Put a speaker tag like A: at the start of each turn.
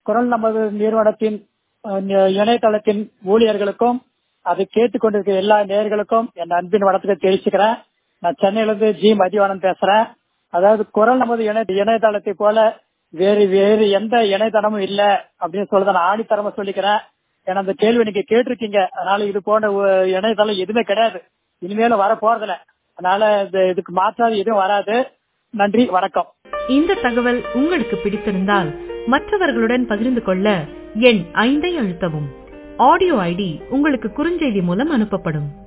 A: குரல் நமது நிறுவனத்தின் அஹ், நி- இணையதளத்தின் ஊழியர்களுக்கும் அதை கேட்டுக்கொண்டிருக்கிற எல்லா நேயர்களுக்கும் என் அன்பின் வளர்த்துக்க தெரிவிச்சுக்கிறேன் நான் சென்னையில இருந்து ஜி மதிவானன் பேசுறேன் அதாவது குரல் நமது இணைய இணையதளத்தை போல வேறு வேறு எந்த இணையதளமும் இல்ல அப்படின்னு சொல்லி நான் ஆணித்தரமா சொல்லிக்கிறேன் ஏன்னா அந்த கேள்வி நீங்க கேட்டிருக்கீங்க அதனால இது போன்ற ஒ- இணையதளம் எதுவுமே கிடையாது இனிமேல வர போறதில்ல அதனால இது- இதுக்கு மாற்றாது எதுவும் வராது நன்றி வணக்கம்
B: இந்த தகவல் உங்களுக்கு பிடித்திருந்தால் மற்றவர்களுடன் பகிர்ந்து கொள்ள எண் ஐந்தை அழுத்தவும் ஆடியோ ஐடி உங்களுக்கு குறுஞ்செய்தி மூலம் அனுப்பப்படும்